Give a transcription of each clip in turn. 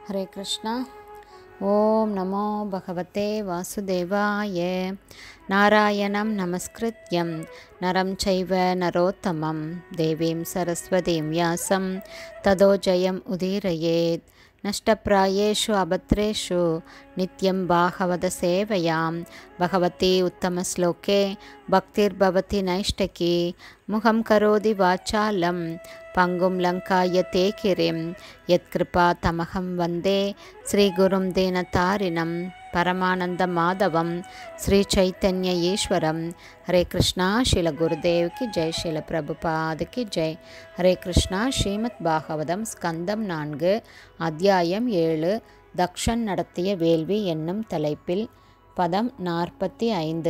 हरे कृष्णा ॐ नमो भगवते वासुदेवाय नारायणं नमस्कृत्यं नरं चैव नरोत्तमं देवीं सरस्वतीं व्यासं ततो जयम् उदीरयेत् नष्टप्रायेषु अभद्रेषु नित्यं भागवतसेवयां भगवती उत्तमश्लोके भक्तिर्भवति नैष्टकी मुखं करोति वाचालं पङ्गुं लङ्काय ते किरिं यत्कृपा तमहं वन्दे श्रीगुरुं दीनतारिणं परमानन्दमाधवं श्रीचैतन्य ईश्वरं हरे कृष्णा शिल गुरुदेव की जय शिल பிரபுபாத் की ஜெய் ஹரே கிருஷ்ணா ஸ்ரீமத் பாகவதம் ஸ்கந்தம் நான்கு அத்தியாயம் ஏழு தக்ஷன் நடத்திய வேள்வி என்னும் தலைப்பில் பதம் நாற்பத்தி ஐந்து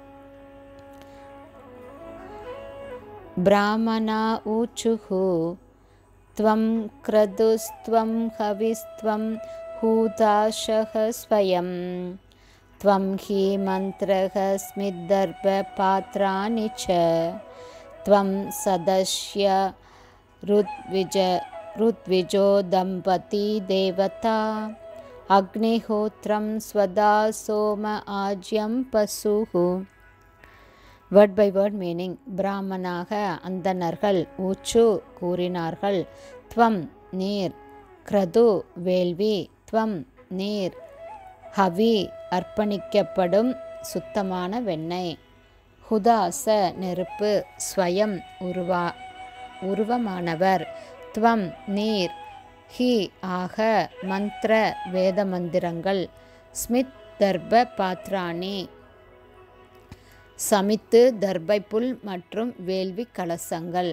ब्राह्मणा ऊचुः त्वं क्रतुस्त्वं हविस्त्वं हूताशः स्वयं त्वं हि मन्त्रः स्मिद्दर्भपात्राणि च त्वं सदस्य ऋत्विज ऋत्विजो दम्पती देवता अग्निहोत्रं स्वदा सोम आज्यं पशुः வேர்ட் பை வேர்ட் மீனிங் பிராமணாக அந்தணர்கள் ஊச்சு கூறினார்கள் துவம் நீர் கிரது வேள்வி துவம் நீர் ஹவி அர்ப்பணிக்கப்படும் சுத்தமான வெண்ணெய் ஹுதாச நெருப்பு ஸ்வயம் உருவா உருவமானவர் துவம் நீர் ஹி ஆக மந்திர வேத மந்திரங்கள் ஸ்மித் தர்ப பாத்ராணி சமித்து தர்பைப்புல் மற்றும் வேள்வி கலசங்கள்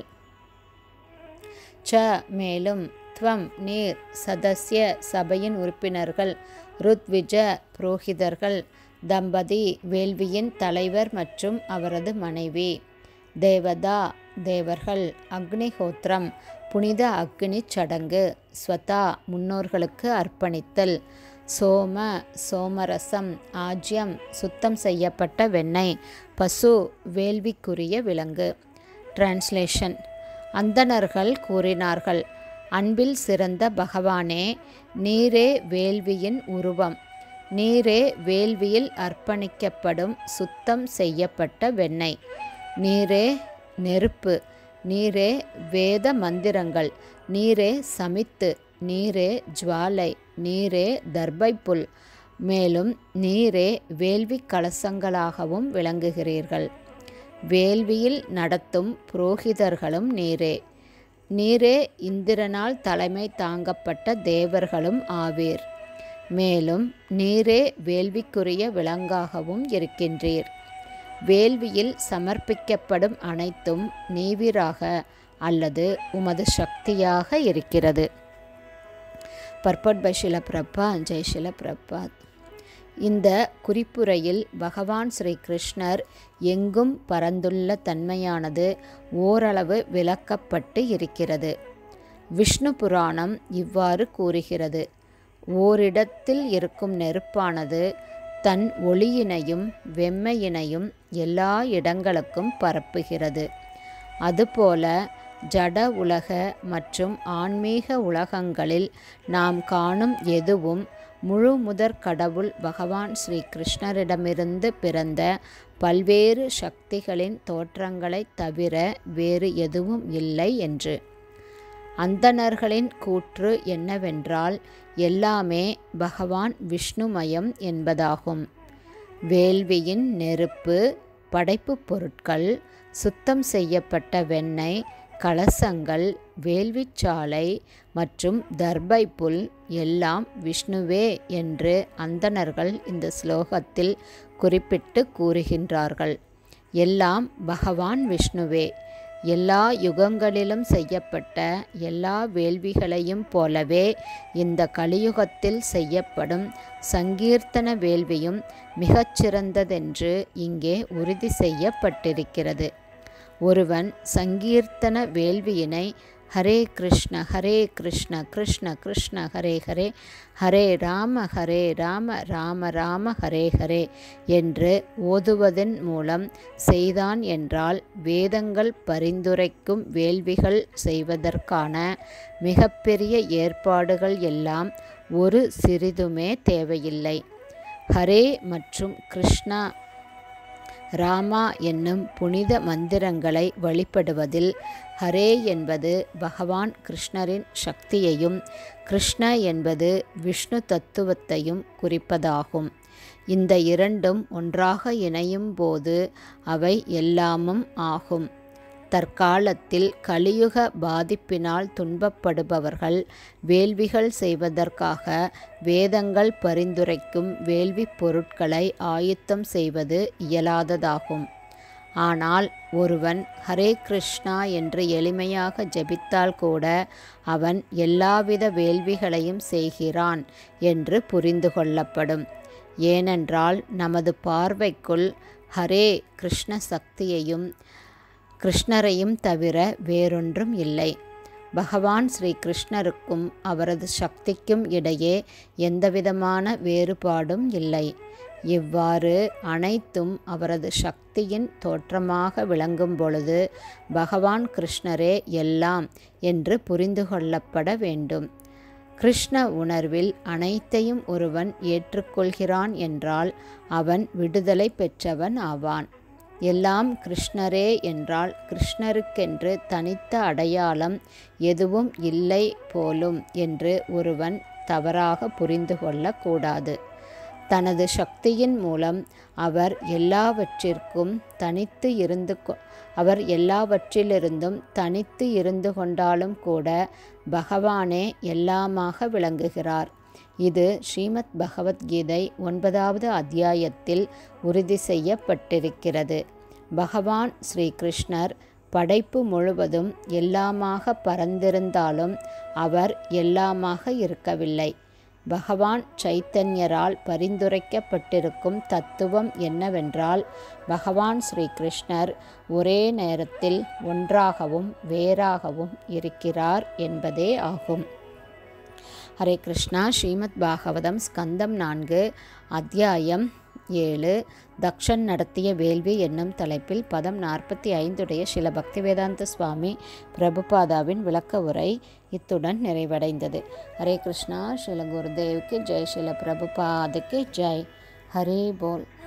ச மேலும் துவம் நீர் சதஸ்ய சபையின் உறுப்பினர்கள் ருத்விஜ புரோகிதர்கள் தம்பதி வேள்வியின் தலைவர் மற்றும் அவரது மனைவி தேவதா தேவர்கள் அக்னிஹோத்திரம் புனித அக்னி சடங்கு ஸ்வதா முன்னோர்களுக்கு அர்ப்பணித்தல் சோம சோமரசம் ஆஜ்யம் சுத்தம் செய்யப்பட்ட வெண்ணெய் பசு வேள்விக்குரிய விலங்கு டிரான்ஸ்லேஷன் அந்தணர்கள் கூறினார்கள் அன்பில் சிறந்த பகவானே நீரே வேள்வியின் உருவம் நீரே வேள்வியில் அர்ப்பணிக்கப்படும் சுத்தம் செய்யப்பட்ட வெண்ணெய் நீரே நெருப்பு நீரே வேத மந்திரங்கள் நீரே சமித்து நீரே ஜுவாலை நீரே தர்பைப்புல் மேலும் நீரே வேள்வி கலசங்களாகவும் விளங்குகிறீர்கள் வேள்வியில் நடத்தும் புரோகிதர்களும் நீரே நீரே இந்திரனால் தலைமை தாங்கப்பட்ட தேவர்களும் ஆவீர் மேலும் நீரே வேள்விக்குரிய விலங்காகவும் இருக்கின்றீர் வேள்வியில் சமர்ப்பிக்கப்படும் அனைத்தும் நீவிராக அல்லது உமது சக்தியாக இருக்கிறது பர்பட் பை ஷில பிரபா ஜெய் ஷில பிரபாத் இந்த குறிப்புரையில் பகவான் ஸ்ரீ கிருஷ்ணர் எங்கும் பரந்துள்ள தன்மையானது ஓரளவு விளக்கப்பட்டு இருக்கிறது விஷ்ணு புராணம் இவ்வாறு கூறுகிறது ஓரிடத்தில் இருக்கும் நெருப்பானது தன் ஒளியினையும் வெம்மையினையும் எல்லா இடங்களுக்கும் பரப்புகிறது அதுபோல ஜட உலக மற்றும் ஆன்மீக உலகங்களில் நாம் காணும் எதுவும் முழு முதற் கடவுள் பகவான் ஸ்ரீ கிருஷ்ணரிடமிருந்து பிறந்த பல்வேறு சக்திகளின் தோற்றங்களைத் தவிர வேறு எதுவும் இல்லை என்று அந்தணர்களின் கூற்று என்னவென்றால் எல்லாமே பகவான் விஷ்ணுமயம் என்பதாகும் வேள்வியின் நெருப்பு படைப்புப் பொருட்கள் சுத்தம் செய்யப்பட்ட வெண்ணெய் கலசங்கள் வேள்விச்சாலை மற்றும் தர்பை புல் எல்லாம் விஷ்ணுவே என்று அந்தணர்கள் இந்த ஸ்லோகத்தில் குறிப்பிட்டு கூறுகின்றார்கள் எல்லாம் பகவான் விஷ்ணுவே எல்லா யுகங்களிலும் செய்யப்பட்ட எல்லா வேள்விகளையும் போலவே இந்த கலியுகத்தில் செய்யப்படும் சங்கீர்த்தன வேள்வியும் மிகச்சிறந்ததென்று இங்கே உறுதி செய்யப்பட்டிருக்கிறது ஒருவன் சங்கீர்த்தன வேள்வியினை ஹரே கிருஷ்ண ஹரே கிருஷ்ண கிருஷ்ண கிருஷ்ண ஹரே ஹரே ஹரே ராம ஹரே ராம ராம ராம ஹரே ஹரே என்று ஓதுவதன் மூலம் செய்தான் என்றால் வேதங்கள் பரிந்துரைக்கும் வேள்விகள் செய்வதற்கான மிகப்பெரிய ஏற்பாடுகள் எல்லாம் ஒரு சிறிதுமே தேவையில்லை ஹரே மற்றும் கிருஷ்ணா ராமா என்னும் புனித மந்திரங்களை வழிபடுவதில் ஹரே என்பது பகவான் கிருஷ்ணரின் சக்தியையும் கிருஷ்ண என்பது விஷ்ணு தத்துவத்தையும் குறிப்பதாகும் இந்த இரண்டும் ஒன்றாக இணையும் போது அவை எல்லாமும் ஆகும் தற்காலத்தில் கலியுக பாதிப்பினால் துன்பப்படுபவர்கள் வேள்விகள் செய்வதற்காக வேதங்கள் பரிந்துரைக்கும் வேள்விப் பொருட்களை ஆயுத்தம் செய்வது இயலாததாகும் ஆனால் ஒருவன் ஹரே கிருஷ்ணா என்று எளிமையாக ஜெபித்தால் கூட அவன் எல்லாவித வேள்விகளையும் செய்கிறான் என்று புரிந்து கொள்ளப்படும் ஏனென்றால் நமது பார்வைக்குள் ஹரே கிருஷ்ண சக்தியையும் கிருஷ்ணரையும் தவிர வேறொன்றும் இல்லை பகவான் ஸ்ரீ கிருஷ்ணருக்கும் அவரது சக்திக்கும் இடையே எந்தவிதமான வேறுபாடும் இல்லை இவ்வாறு அனைத்தும் அவரது சக்தியின் தோற்றமாக விளங்கும் பொழுது பகவான் கிருஷ்ணரே எல்லாம் என்று புரிந்து கொள்ளப்பட வேண்டும் கிருஷ்ண உணர்வில் அனைத்தையும் ஒருவன் ஏற்றுக்கொள்கிறான் என்றால் அவன் விடுதலை பெற்றவன் ஆவான் எல்லாம் கிருஷ்ணரே என்றால் கிருஷ்ணருக்கென்று தனித்த அடையாளம் எதுவும் இல்லை போலும் என்று ஒருவன் தவறாக புரிந்து கொள்ளக்கூடாது தனது சக்தியின் மூலம் அவர் எல்லாவற்றிற்கும் தனித்து இருந்து அவர் எல்லாவற்றிலிருந்தும் தனித்து இருந்து கொண்டாலும் கூட பகவானே எல்லாமாக விளங்குகிறார் இது ஸ்ரீமத் பகவத்கீதை ஒன்பதாவது அத்தியாயத்தில் உறுதி செய்யப்பட்டிருக்கிறது பகவான் ஸ்ரீ கிருஷ்ணர் படைப்பு முழுவதும் எல்லாமாக பறந்திருந்தாலும் அவர் எல்லாமாக இருக்கவில்லை பகவான் சைத்தன்யரால் பரிந்துரைக்கப்பட்டிருக்கும் தத்துவம் என்னவென்றால் பகவான் ஸ்ரீ கிருஷ்ணர் ஒரே நேரத்தில் ஒன்றாகவும் வேறாகவும் இருக்கிறார் என்பதே ஆகும் ஹரே கிருஷ்ணா ஸ்ரீமத் பாகவதம் ஸ்கந்தம் நான்கு அத்தியாயம் ஏழு தக்ஷன் நடத்திய வேள்வி என்னும் தலைப்பில் பதம் நாற்பத்தி ஐந்துடைய சில பக்திவேதாந்த சுவாமி பிரபுபாதாவின் விளக்க உரை இத்துடன் நிறைவடைந்தது ஹரே கிருஷ்ணா ஸ்ரீல குருதேவுக்கு ஜெய் ஸ்ரீல பிரபுபாதுக்கு ஜெய் ஹரே போல்